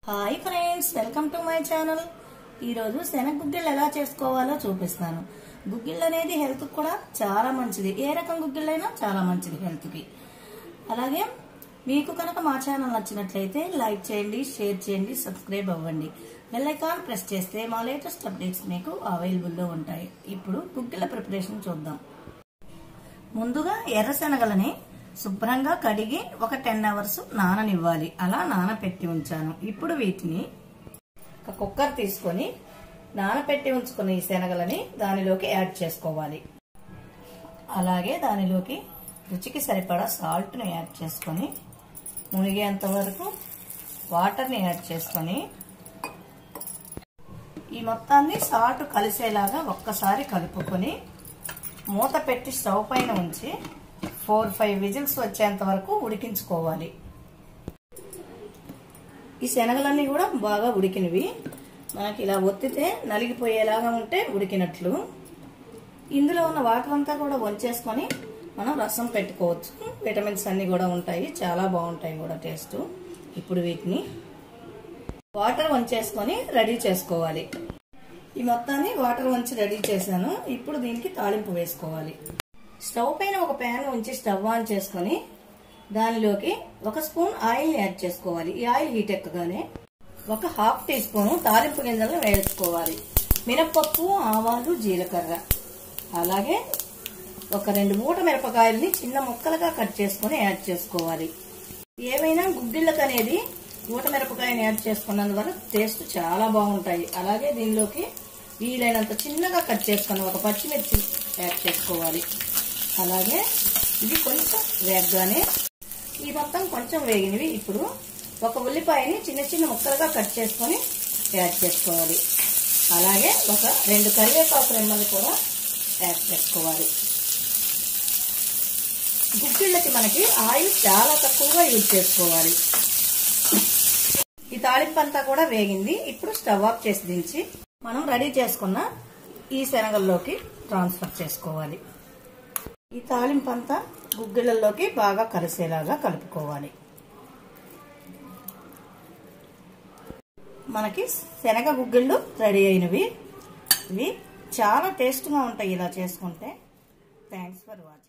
hi friends welcome to my channel ఈరోజు శనగ గుగ్గిళ్ళు ఎలా చేసుకోవాలో చూపిస్తాను గుగ్గిళ్ళు అనేది హెల్త్ కూడా చాలా మంచిది ఏ రకం గుగ్గిళ్ళైనా చాలా మంచిది హెల్త్కి అలాగే మీకు కనుక మా ఛానల్ నచ్చినట్లయితే లైక్ చేయండి షేర్ చేయండి సబ్స్క్రైబ్ అవ్వండి బెల్ ఐకాన్ ప్రెస్ చేస్తే మా లేటెస్ట్ అప్డేట్స్ మీకు అవైలబుల్లో ఉంటాయి ఇప్పుడు గుగ్గిళ్ళ ప్రిపరేషన్ చూద్దాం ముందుగా ఎర్ర శనగలని శుభ్రంగా కడిగి ఒక టెన్ అవర్స్ నాననివ్వాలి అలా నానపెట్టి ఉంచాను ఇప్పుడు వీటిని ఒక కుక్కర్ తీసుకొని నానపెట్టి ఉంచుకున్న ఈ శనగలని దానిలోకి యాడ్ చేసుకోవాలి అలాగే దానిలోకి రుచికి సరిపడా సాల్ట్ని యాడ్ చేసుకొని మునిగేంత వరకు వాటర్ని యాడ్ చేసుకొని ఈ మొత్తాన్ని సాల్ట్ కలిసేలాగా ఒక్కసారి కలుపుకొని మూత పెట్టి స్టవ్ పైన ఉంచి ఫోర్ ఫైవ్ విజిల్స్ వచ్చేంత వరకు ఉడికించుకోవాలి ఈ శనగలన్నీ కూడా బాగా ఉడికినవి మనకి ఇలా ఒత్తితే నలిగిపోయేలాగా ఉంటే ఉడికినట్లు ఇందులో ఉన్న వాటర్ అంతా కూడా వంచేసుకొని మనం రసం పెట్టుకోవచ్చు విటమిన్స్ అన్ని కూడా ఉంటాయి చాలా బాగుంటాయి కూడా టేస్ట్ ఇప్పుడు వీటిని వాటర్ వంచేసుకొని రెడీ చేసుకోవాలి ఈ మొత్తాన్ని వాటర్ వంచి రెడీ చేశాను ఇప్పుడు దీనికి తాలింపు వేసుకోవాలి స్టవ్ పైన ఒక ప్యాన్ ఉంచి స్టవ్ ఆన్ చేసుకొని దానిలోకి ఒక స్పూన్ ఆయిల్ యాడ్ చేసుకోవాలి ఈ ఆయిల్ హీట్ ఎక్కగానే ఒక హాఫ్ టీ స్పూన్ తాలింపు గింజలను వేసుకోవాలి మినప్పప్పు ఆవాలు జీలకర్ర అలాగే ఒక రెండు మూట మిరపకాయలని చిన్న ముక్కలుగా కట్ చేసుకొని యాడ్ చేసుకోవాలి ఏమైనా గుగ్గిళ్ళకు అనేది మూట మిరపకాయని యాడ్ చేసుకున్నందువల్ల టేస్ట్ చాలా బాగుంటాయి అలాగే దీనిలోకి వీలైనంత చిన్నగా కట్ చేసుకుని ఒక పచ్చిమిర్చి యాడ్ చేసుకోవాలి అలాగే ఇది కొంచెం వేగగానే ఈ మొత్తం కొంచెం వేగినవి ఇప్పుడు ఒక ఉల్లిపాయని చిన్న చిన్న ముక్కలుగా కట్ చేసుకొని యాడ్ చేసుకోవాలి అలాగే ఒక రెండు కరివేపాకు రెమ్మలు కూడా యాడ్ చేసుకోవాలి గుగ్గిళ్ళకి మనకి ఆయిల్ చాలా తక్కువగా యూజ్ చేసుకోవాలి ఈ తాలింపు అంతా కూడా వేగింది ఇప్పుడు స్టవ్ ఆఫ్ చేసి దించి మనం రెడీ చేసుకున్న ఈ శనగల్లోకి ట్రాన్స్ఫర్ చేసుకోవాలి ఈ తాలింపు అంతా గుగ్గిళ్ళల్లోకి బాగా కలిసేలాగా కలుపుకోవాలి మనకి శనగ గుగ్గిళ్ళు రెడీ అయినవి ఇవి చాలా టేస్ట్గా ఉంటాయి ఇలా చేసుకుంటే థ్యాంక్స్ ఫర్ వాచింగ్